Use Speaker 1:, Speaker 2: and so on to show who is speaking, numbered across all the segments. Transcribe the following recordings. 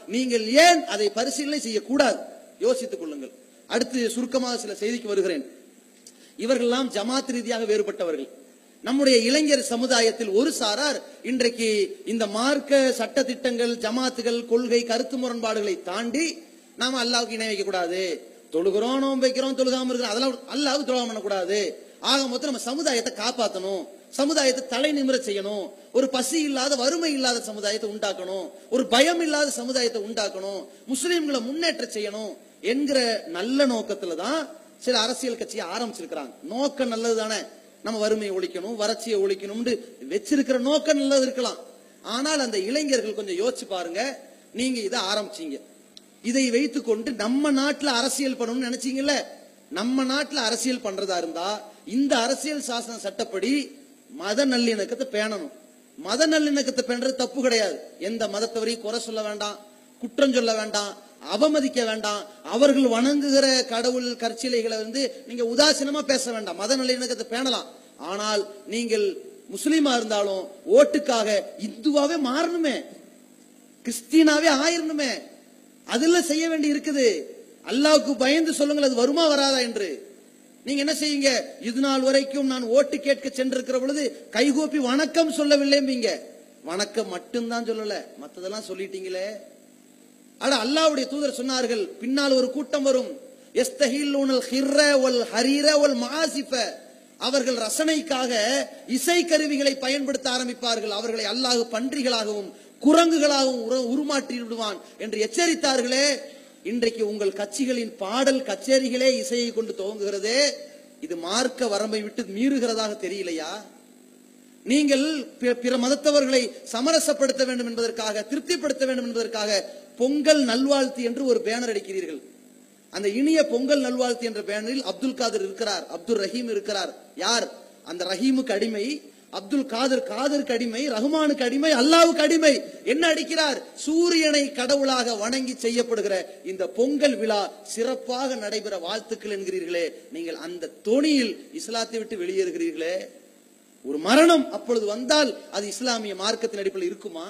Speaker 1: நீங்கள் ஏன் அதை பரிசீலனை செய்யக்கூடாது யோசித்துக் கொள்ளுங்கள் அடுத்து சுருக்கமாக சில செய்திக்கு வருகிறேன் இவர்களெல்லாம் ஜமாத் ரீதியாக வேறுபட்டவர்கள் நம்முடைய இளைஞர் சமுதாயத்தில் ஒரு சாரார் இன்றைக்கு இந்த மார்க்க சட்ட திட்டங்கள் ஜமாத்துகள் கொள்கை கருத்து முரண்பாடுகளை தாண்டி நாம அல்லாவுக்கு இணை வைக்க கூடாது தொழுகிறோம் நோன்பு வைக்கிறோம் தொழுகாம இருக்கிறோம் அதெல்லாம் அல்லாவுக்கு துரோகம் பண்ணக்கூடாது ஆக மொத்தம் நம்ம சமுதாயத்தை காப்பாத்தணும் சமுதாயத்தை தலை நிமிர செய்யணும் ஒரு பசி இல்லாத வறுமை இல்லாத சமுதாயத்தை உண்டாக்கணும் ஒரு பயம் இல்லாத சமுதாயத்தை உண்டாக்கணும் முஸ்லிம்களை முன்னேற்ற செய்யணும் என்கிற நல்ல நோக்கத்துல தான் சில அரசியல் கட்சியை ஆரம்பிச்சிருக்கிறாங்க நோக்கம் நல்லது தானே நம்ம வறுமையை ஒழிக்கணும் வறட்சியை ஒழிக்கணும்னு வச்சிருக்கிற நோக்கம் நல்லது இருக்கலாம் ஆனால் அந்த இளைஞர்கள் கொஞ்சம் யோசிச்சு பாருங்க நீங்க இதை ஆரம்பிச்சீங்க இதை வைத்துக்கொண்டு நம்ம நாட்டுல அரசியல் பண்ணணும்னு நினைச்சீங்கல்ல நம்ம நாட்டுல அரசியல் பண்றதா இருந்தா இந்த அரசியல் சாசன சட்டப்படி மத நல்லிணக்கத்தை பேணணும் மத நல்லிணக்கத்தை பேணுறது தப்பு கிடையாது எந்த மதத்தவரையும் குறை சொல்ல வேண்டாம் குற்றம் சொல்ல வேண்டாம் அவமதிக்க வேண்டாம் அவர்கள் வணங்குகிற கடவுள் கற்சிலைகளை வந்து நீங்க உதாசீனமா பேச வேண்டாம் மத நல்லிணக்கத்தை பேணலாம் ஆனால் நீங்கள் முஸ்லீமா இருந்தாலும் ஓட்டுக்காக இந்துவாவே மாறணுமே கிறிஸ்டினாவே ஆயிரணுமே அதுல செய்ய வேண்டி இருக்குது அல்லாவுக்கு பயந்து சொல்லுங்கள் அது வருமா வராதா என்று நீங்க என்ன செய்யுங்க இது நாள் வரைக்கும் நான் ஓட்டு கேட்க சென்றிருக்கிற பொழுது கைகூப்பி வணக்கம் சொல்லவில்லைம்பீங்க வணக்கம் மட்டும்தான் சொல்லல மத்ததெல்லாம் சொல்லிட்டீங்களே அட அல்லாவுடைய தூதர் சொன்னார்கள் பின்னால் ஒரு கூட்டம் வரும் எஸ்தஹில்லூனல் ஹிர்ர வல் ஹரீர வல் மாசிஃப அவர்கள் ரசனைக்காக இசை கருவிகளை பயன்படுத்த ஆரம்பிப்பார்கள் அவர்களை அல்லாஹ் பன்றிகளாகவும் குரங்குகளாகவும் உரு- உருமாற்றி விடுவான் என்று எச்சரித்தார்களே இன்றைக்கு உங்கள் கட்சிகளின் பாடல் கச்சேரிகளே இசையை கொண்டு துவங்குகிறதே இது மார்க்க வரம்பை விட்டு மீறுகிறதாக தெரியலையா நீங்கள் பிற- பிற மதத்தவர்களை சமரசப்படுத்த வேண்டும் என்பதற்காக திருப்திப்படுத்த வேண்டும் என்பதற்காக பொங்கல் நல்வாழ்த்து என்று ஒரு பேனர் அடிக்கிறீர்கள் அந்த இனிய பொங்கல் நல்வாழ்த்து என்ற பேனரில் அப்துல் காதர் இருக்கிறார் அப்துல் ரஹீம் இருக்கிறார் யார் அந்த ரஹீமுக்கு அடிமை அப்துல் காதர் காதருக்கு அடிமை ரஹ்மானுக்கு அடிமை அல்லாவுக்கு அடிமை என்ன அடிக்கிறார் சூரியனை கடவுளாக வணங்கி செய்யப்படுகிற இந்த பொங்கல் விழா சிறப்பாக நடைபெற வாழ்த்துக்கள் என்கிறீர்களே நீங்கள் அந்த தொனியில் இஸ்லாத்தை விட்டு வெளியேறுகிறீர்களே ஒரு மரணம் அப்பொழுது வந்தால் அது இஸ்லாமிய மார்க்கத்தின் அடிப்படையில் இருக்குமா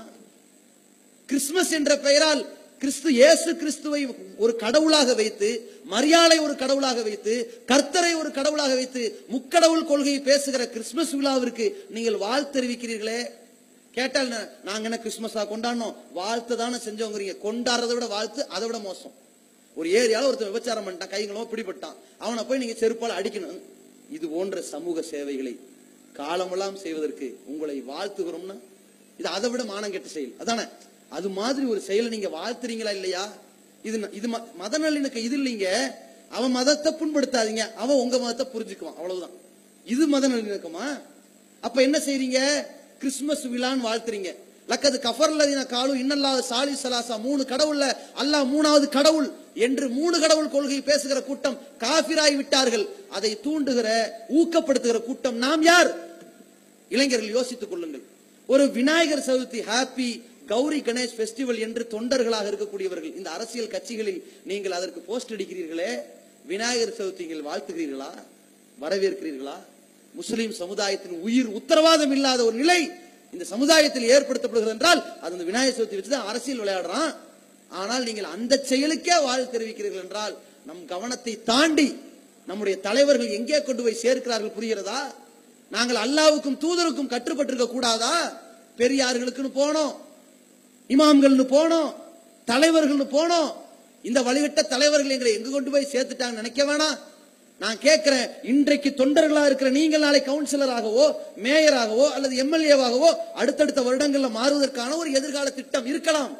Speaker 1: கிறிஸ்துமஸ் என்ற பெயரால் கிறிஸ்து இயேசு கிறிஸ்துவை ஒரு கடவுளாக வைத்து மரியாதை ஒரு கடவுளாக வைத்து கர்த்தரை ஒரு கடவுளாக வைத்து முக்கடவுள் கொள்கையை பேசுகிற கிறிஸ்துமஸ் விழாவிற்கு நீங்கள் வாழ்த்து தெரிவிக்கிறீர்களே கேட்டால் நா- நாங்க என்ன கிறிஸ்துமஸா கொண்டாடணும் வாழ்த்து தானே செஞ்சோங்கிறீங்க கொண்டாடுறதை விட வாழ்த்து அதை விட மோசம் ஒரு ஏரியால ஒருத்தன் விபச்சாரம் பண்ணிட்டான் கைங்களோ பிடிபட்டான் அவனை போய் நீங்க செருப்பால் அடிக்கணும் இது போன்ற சமூக சேவைகளை காலமெல்லாம் செய்வதற்கு உங்களை வாழ்த்துகிறோம்னா இது அதை விட மானம் கெட்ட செயல் அதானே அது மாதிரி ஒரு செயலை நீங்க வாழ்த்துறீங்களா இல்லையா இது ந- இது ம- மத நல்லிணக்கம் இது இல்லைங்க அவன் மதத்தை புண்படுத்தாதீங்க அவன் உங்க மதத்தை புரிஞ்சுக்குவான் அவ்வளவுதான் இது மத நல்லிணக்கமா அப்ப என்ன செய்றீங்க கிறிஸ்துமஸ் விழான்னு வாழ்த்துறீங்க லக்கது கஃபர்லதின காலு இன்னல்லாஹ் சாலி சலாசா மூணு கடவுள்ல அல்லாஹ் மூணாவது கடவுள் என்று மூணு கடவுள் கொள்கை பேசுகிற கூட்டம் காபிராய் விட்டார்கள் அதை தூண்டுகிற ஊக்கப்படுத்துகிற கூட்டம் நாம் யார் இளைஞர்கள் யோசித்துக் கொள்ளுங்கள் ஒரு விநாயகர் சதுர்த்தி ஹாப்பி கௌரி கணேஷ் ஃபெஸ்டிவல் என்று தொண்டர்களாக இருக்கக்கூடியவர்கள் இந்த அரசியல் கட்சிகளில் நீங்கள் அதற்கு போஸ்ட் அடிக்கிறீர்களே விநாயகர் சதுர்த்தி நீங்கள் வாழ்த்துகிறீர்களா வரவேற்கிறீர்களா முஸ்லிம் சமுதாயத்தின் உயிர் உத்தரவாதம் இல்லாத ஒரு நிலை இந்த சமுதாயத்தில் ஏற்படுத்தப்படுகிறது என்றால் அது அந்த விநாயகர் சதுர்த்தி வச்சுதான் அரசியல் விளையாடுறான் ஆனால் நீங்கள் அந்த செயலுக்கே வாழ்த்து தெரிவிக்கிறீர்கள் என்றால் நம் கவனத்தை தாண்டி நம்முடைய தலைவர்கள் எங்கே கொண்டு போய் சேர்க்கிறார்கள் புரிகிறதா நாங்கள் அல்லாவுக்கும் தூதருக்கும் கட்டுப்பட்டிருக்க கூடாதா பெரியார்களுக்குன்னு போனோம் இமாம்கள்னு போனோம் தலைவர்கள்னு போனோம் இந்த வழிகட்ட தலைவர்கள் எங்களை எங்க கொண்டு போய் சேர்த்துட்டாங்க நினைக்க வேணாம் நான் கேட்கிறேன் இன்றைக்கு தொண்டர்களா இருக்கிற நீங்கள் நாளை கவுன்சிலராகவோ மேயராகவோ அல்லது எம்எல்ஏவாகவோ அடுத்தடுத்த வருடங்கள்ல மாறுவதற்கான ஒரு எதிர்கால திட்டம் இருக்கலாம்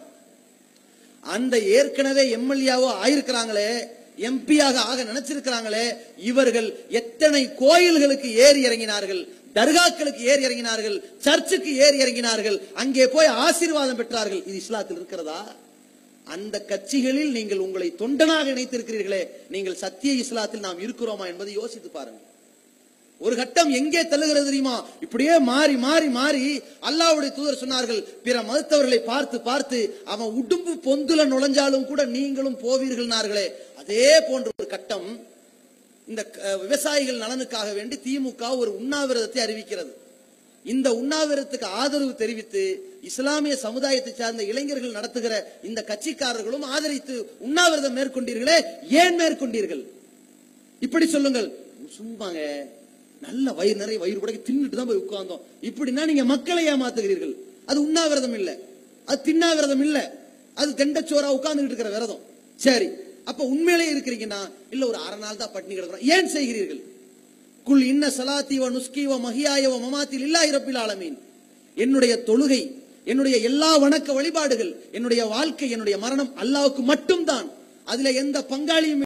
Speaker 1: அந்த ஏற்கனவே எம்எல்ஏவோ ஆயிருக்கிறாங்களே எம்பியாக ஆக நினைச்சிருக்கிறாங்களே இவர்கள் எத்தனை கோயில்களுக்கு ஏறி இறங்கினார்கள் தர்காக்களுக்கு ஏறி இறங்கினார்கள் சர்ச்சுக்கு ஏறி இறங்கினார்கள் அங்கே போய் ஆசீர்வாதம் பெற்றார்கள் இது இஸ்லாத்தில் இருக்கிறதா அந்த கட்சிகளில் நீங்கள் உங்களை தொண்டனாக இணைத்திருக்கிறீர்களே நீங்கள் சத்திய இஸ்லாத்தில் நாம் இருக்கிறோமா என்பதை யோசித்து பாருங்கள் ஒரு கட்டம் எங்கே தள்ளுகிறது தெரியுமா இப்படியே மாறி மாறி மாறி அல்லாஹ்வுடைய தூதர் சொன்னார்கள் பிற மதத்தவர்களை பார்த்து பார்த்து அவன் உடும்பு பொந்துல நுழைஞ்சாலும் கூட நீங்களும் போவீர்கள்னார்களே அதே போன்ற ஒரு கட்டம் இந்த அஹ், விவசாயிகள் நலனுக்காக வேண்டி திமுக ஒரு உண்ணாவிரதத்தை அறிவிக்கிறது இந்த உண்ணாவிரதத்துக்கு ஆதரவு தெரிவித்து இஸ்லாமிய சமுதாயத்தை சார்ந்த இளைஞர்கள் நடத்துகிற இந்த கட்சிக்காரர்களும் ஆதரித்து உண்ணாவிரதம் மேற்கொண்டீர்களே ஏன் மேற்கொண்டீர்கள் இப்படி சொல்லுங்கள் சும்மாங்க நல்ல வயிறு நிறைய வயிறு கூட தின்னுட்டு தான் போய் உட்கார்ந்தோம் இப்படின்னா நீங்க மக்களை ஏமாத்துகிறீர்கள் அது உண்ணாவிரதம் இல்ல அது தின்னாவிரதம் இல்ல அது கெண்டச்சோரா உட்கார்ந்துட்டு இருக்கிற விரதம் சரி அப்ப உண்மையிலே இருக்கிறீங்கன்னா இல்ல ஒரு அரை நாள் தான் பட்டினி கிடக்குறோம் ஏன் செய்கிறீர்கள் குல் இன்ன சலாத்தி வ நுஸ்கி வ மஹியாய வ மமாத்தில் இல்லாஹி ரப்பில் ஆலமீன் என்னுடைய தொழுகை என்னுடைய எல்லா வணக்க வழிபாடுகள் என்னுடைய வாழ்க்கை என்னுடைய மரணம் அல்லாஹ்வுக்கு மட்டும்தான் அதுல எந்த பங்காளியும்